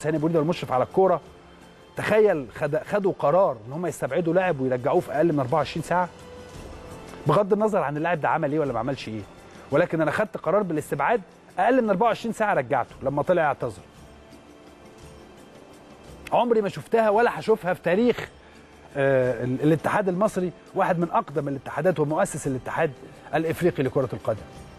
هاني ابو ريده المشرف على الكوره تخيل خد خدوا قرار ان هم يستبعدوا لاعب ويرجعوه في اقل من 24 ساعه بغض النظر عن اللاعب ده عمل ايه ولا ما عملش ايه ولكن انا خدت قرار بالاستبعاد اقل من 24 ساعه رجعته لما طلع اعتذر عمري ما شفتها ولا هشوفها في تاريخ آه الاتحاد المصري واحد من اقدم الاتحادات ومؤسس الاتحاد الافريقي لكره القدم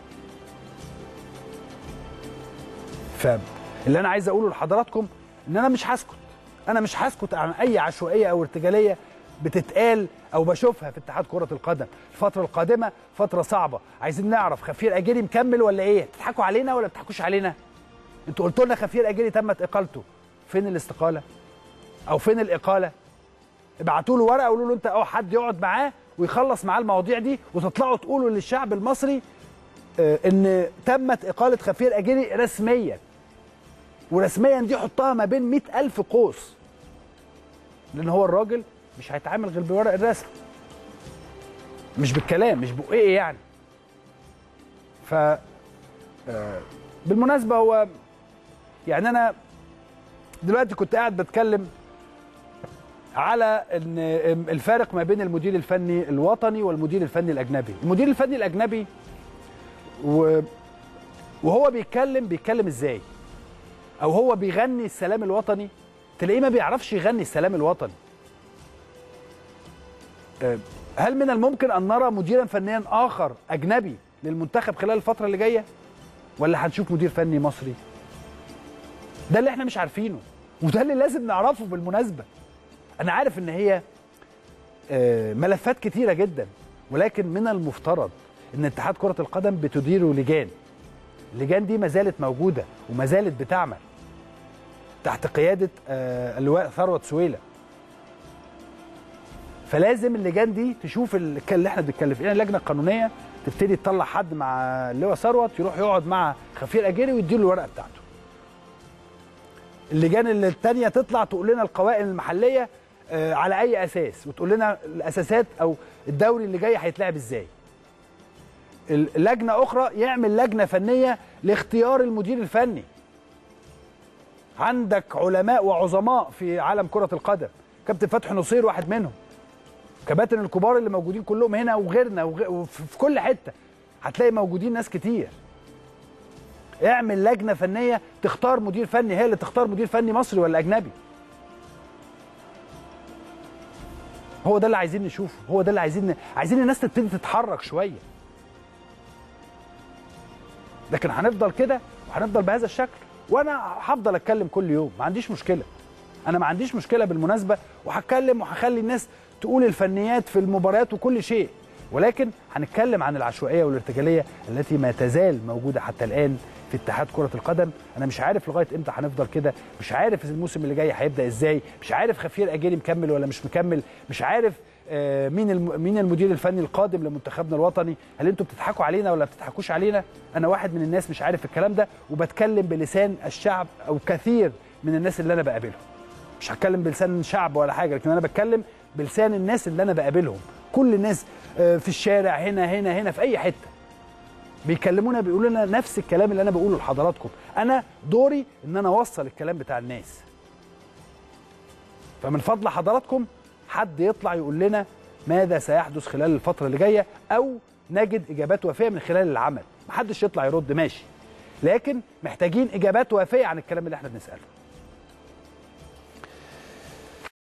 فاللي انا عايز اقوله لحضراتكم ان انا مش هسكت انا مش هسكت عن اي عشوائيه او ارتجاليه بتتقال او بشوفها في اتحاد كره القدم الفتره القادمه فتره صعبه عايزين نعرف خفير اجيري مكمل ولا ايه بتضحكوا علينا ولا بتضحكوش علينا انتوا قلتوا لنا خفير اجيري تمت اقالته فين الاستقاله او فين الاقاله ابعتوا له ورقه قولوا له انت اه حد يقعد معاه ويخلص معاه المواضيع دي وتطلعوا تقولوا للشعب المصري اه ان تمت اقاله خفير اجيري رسميا ورسميا دي حطها ما بين مئة ألف قوس لأن هو الراجل مش هيتعامل غير بورق الرسم مش بالكلام مش بقى يعني ف بالمناسبة هو يعني أنا دلوقتي كنت قاعد بتكلم على ان الفارق ما بين المدير الفني الوطني والمدير الفني الاجنبي المدير الفني الاجنبي وهو بيتكلم بيتكلم ازاي او هو بيغني السلام الوطني تلاقيه ما بيعرفش يغني السلام الوطني هل من الممكن ان نرى مديرا فنيا اخر اجنبي للمنتخب خلال الفتره اللي جايه ولا هنشوف مدير فني مصري ده اللي احنا مش عارفينه وده اللي لازم نعرفه بالمناسبه انا عارف ان هي ملفات كتيره جدا ولكن من المفترض ان اتحاد كره القدم بتديره لجان اللجان دي ما زالت موجوده وما زالت بتعمل تحت قياده اللواء ثروت سويله فلازم اللجان دي تشوف اللي احنا بنتكلم فيه يعني اللجنه القانونيه تبتدي تطلع حد مع اللواء ثروت يروح يقعد مع خفير اجيري ويديله الورقه بتاعته اللجان اللي الثانيه تطلع تقول لنا القوائم المحليه على اي اساس وتقول لنا الاساسات او الدوري اللي جاي هيتلعب ازاي لجنه اخرى يعمل لجنه فنيه لاختيار المدير الفني عندك علماء وعظماء في عالم كره القدم كابتن فتحي نصير واحد منهم كباتن الكبار اللي موجودين كلهم هنا وغيرنا وفي كل حته هتلاقي موجودين ناس كتير اعمل لجنه فنيه تختار مدير فني هي اللي تختار مدير فني مصري ولا اجنبي هو ده اللي عايزين نشوفه هو ده اللي عايزين عايزين الناس تبتدي تتحرك شويه لكن هنفضل كده وهنفضل بهذا الشكل وانا هفضل اتكلم كل يوم ما عنديش مشكله انا ما عنديش مشكله بالمناسبه وهتكلم وهخلي الناس تقول الفنيات في المباريات وكل شيء ولكن هنتكلم عن العشوائيه والارتجاليه التي ما تزال موجوده حتى الان في اتحاد كره القدم انا مش عارف لغايه امتى هنفضل كده مش عارف الموسم اللي جاي هيبدا ازاي مش عارف خفير اجيري مكمل ولا مش مكمل مش عارف مين مين المدير الفني القادم لمنتخبنا الوطني هل انتوا بتضحكوا علينا ولا بتضحكوش علينا انا واحد من الناس مش عارف الكلام ده وبتكلم بلسان الشعب او كثير من الناس اللي انا بقابلهم مش هتكلم بلسان شعب ولا حاجه لكن انا بتكلم بلسان الناس اللي انا بقابلهم كل الناس في الشارع هنا هنا هنا في اي حته بيكلمونا بيقولوا لنا نفس الكلام اللي انا بقوله لحضراتكم انا دوري ان انا اوصل الكلام بتاع الناس فمن فضل حضراتكم حد يطلع يقول لنا ماذا سيحدث خلال الفتره اللي جايه او نجد اجابات وافيه من خلال العمل محدش يطلع يرد ماشي لكن محتاجين اجابات وافيه عن الكلام اللي احنا بنساله